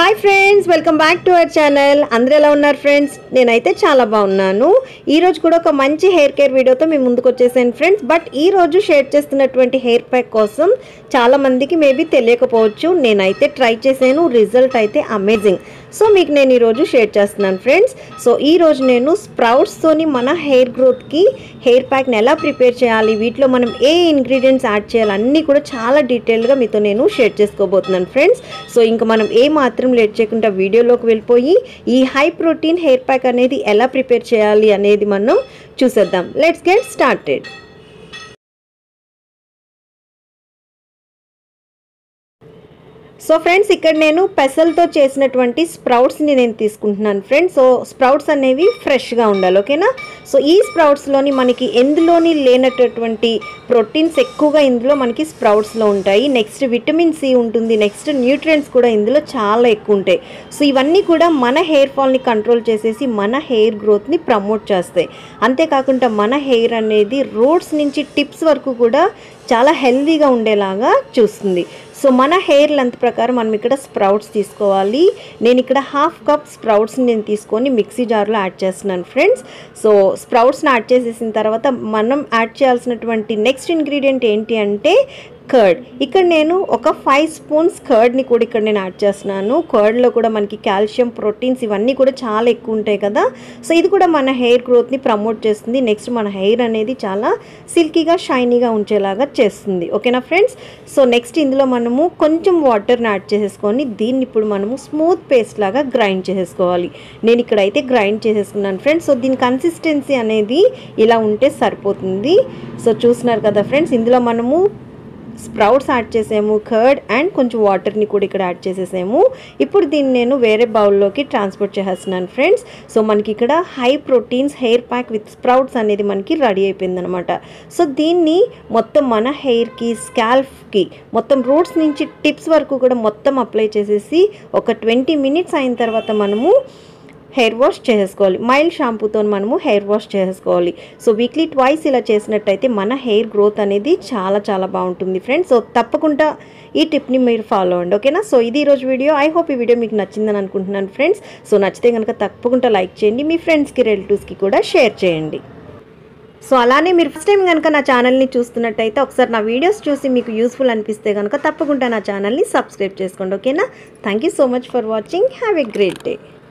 hi friends welcome back to our channel అందరూ ఎలా ఉన్నారు ఫ్రెండ్స్ నేనైతే చాలా బాగున్నాను ఈ రోజు కూడా ఒక మంచి హెయిర్ కేర్ వీడియోతో మేము ముందుకు వచ్చేసాను ఫ్రెండ్స్ బట్ ఈ రోజు షేర్ చేస్తున్నటువంటి హెయిర్ ప్యాక్ కోసం చాలా మందికి మేబీ తెలియకపోవచ్చు నేనైతే ట్రై చేశాను రిజల్ట్ అయితే అమేజింగ్ సో మీకు నేను ఈరోజు షేర్ చేస్తున్నాను ఫ్రెండ్స్ సో ఈ రోజు నేను స్ప్రౌట్స్తోని మన హెయిర్ గ్రోత్కి హెయిర్ ప్యాక్ని ఎలా ప్రిపేర్ చేయాలి వీటిలో మనం ఏ ఇంగ్రీడియంట్స్ యాడ్ చేయాలి అన్నీ కూడా చాలా డీటెయిల్గా మీతో నేను షేర్ చేసుకోబోతున్నాను ఫ్రెండ్స్ సో ఇంకా మనం ఏ మాత్రం లేట్ చేయకుండా వీడియోలోకి వెళ్ళిపోయి ఈ హై ప్రోటీన్ హెయిర్ ప్యాక్ అనేది ఎలా ప్రిపేర్ చేయాలి అనేది మనం చూసేద్దాం let's get started so friends ఇక్కడ నేను పెసలతో చేసినటువంటి స్ప్రౌట్స్ని నేను తీసుకుంటున్నాను ఫ్రెండ్స్ సో స్ప్రౌట్స్ అనేవి ఫ్రెష్గా ఉండాలి ఓకేనా సో ఈ స్ప్రౌట్స్లోని మనకి ఎందులోని లేనటువంటి ప్రోటీన్స్ ఎక్కువగా ఇందులో మనకి స్ప్రౌట్స్లో ఉంటాయి నెక్స్ట్ విటమిన్ సి ఉంటుంది నెక్స్ట్ న్యూట్రియంట్స్ కూడా ఇందులో చాలా ఎక్కువ ఉంటాయి సో ఇవన్నీ కూడా మన హెయిర్ ఫాల్ని కంట్రోల్ చేసేసి మన హెయిర్ గ్రోత్ని ప్రమోట్ చేస్తాయి అంతేకాకుండా మన హెయిర్ అనేది రూట్స్ నుంచి టిప్స్ వరకు కూడా చాలా హెల్దీగా ఉండేలాగా చూస్తుంది సో మన హెయిర్ లెంత్ ప్రకారం మనం ఇక్కడ స్ప్రౌట్స్ తీసుకోవాలి నేను ఇక్కడ హాఫ్ కప్ స్ప్రౌట్స్ని నేను తీసుకొని మిక్సీ జార్లో యాడ్ చేస్తున్నాను ఫ్రెండ్స్ సో స్ప్రౌట్స్ని యాడ్ చేసేసిన తర్వాత మనం యాడ్ చేయాల్సినటువంటి నెక్స్ట్ ఇంగ్రీడియంట్ ఏంటి అంటే కర్డ్ ఇక్కడ నేను ఒక ఫైవ్ స్పూన్స్ కర్డ్ని కూడా ఇక్కడ నేను యాడ్ చేస్తున్నాను కర్డ్లో కూడా మనకి కాల్షియం ప్రోటీన్స్ ఇవన్నీ కూడా చాలా ఎక్కువ ఉంటాయి కదా సో ఇది కూడా మన హెయిర్ గ్రోత్ని ప్రమోట్ చేస్తుంది నెక్స్ట్ మన హెయిర్ అనేది చాలా సిల్కీగా షైనీగా ఉంచేలాగా చేస్తుంది ఓకేనా ఫ్రెండ్స్ సో నెక్స్ట్ ఇందులో మనము కొంచెం వాటర్ని యాడ్ చేసేసుకొని దీన్ని ఇప్పుడు మనము స్మూత్ పేస్ట్ లాగా గ్రైండ్ చేసేసుకోవాలి నేను ఇక్కడ అయితే గ్రైండ్ చేసేసుకున్నాను ఫ్రెండ్స్ సో దీని కన్సిస్టెన్సీ అనేది ఇలా ఉంటే సరిపోతుంది సో చూస్తున్నారు కదా ఫ్రెండ్స్ ఇందులో మనము స్ప్రౌట్స్ యాడ్ చేసాము కర్డ్ అండ్ కొంచెం వాటర్ని కూడా ఇక్కడ యాడ్ చేసేసాము ఇప్పుడు దీన్ని నేను వేరే బౌల్లోకి ట్రాన్స్పోర్ట్ చేసేస్తున్నాను ఫ్రెండ్స్ సో మనకి ఇక్కడ high proteins hair pack with sprouts అనేది మనకి రెడీ అయిపోయింది అనమాట సో దీన్ని మొత్తం మన హెయిర్కి స్కాల్ఫ్కి మొత్తం రూట్స్ నుంచి టిప్స్ వరకు కూడా మొత్తం అప్లై చేసేసి ఒక ట్వంటీ మినిట్స్ అయిన తర్వాత మనము హెయిర్ వాష్ చేసేసుకోవాలి మైల్డ్ షాంపూతో మనము హెయిర్ వాష్ చేసేసుకోవాలి సో వీక్లీ ట్వైస్ ఇలా చేసినట్టయితే మన హెయిర్ గ్రోత్ అనేది చాలా చాలా బాగుంటుంది ఫ్రెండ్స్ సో తప్పకుండా ఈ టిప్ని మీరు ఫాలో అవ్వండి ఓకేనా సో ఇది ఈరోజు వీడియో ఐ హోప్ ఈ వీడియో మీకు నచ్చిందని అనుకుంటున్నాను ఫ్రెండ్స్ సో నచ్చితే కనుక తప్పకుండా లైక్ చేయండి మీ ఫ్రెండ్స్కి రిలేటివ్స్కి కూడా షేర్ చేయండి సో అలానే మీరు ఫస్ట్ టైం కనుక నా ఛానల్ని చూస్తున్నట్టయితే ఒకసారి నా వీడియోస్ చూసి మీకు యూస్ఫుల్ అనిపిస్తే కనుక తప్పకుండా నా ఛానల్ని సబ్స్క్రైబ్ చేసుకోండి ఓకేనా thank you so much for watching have a great day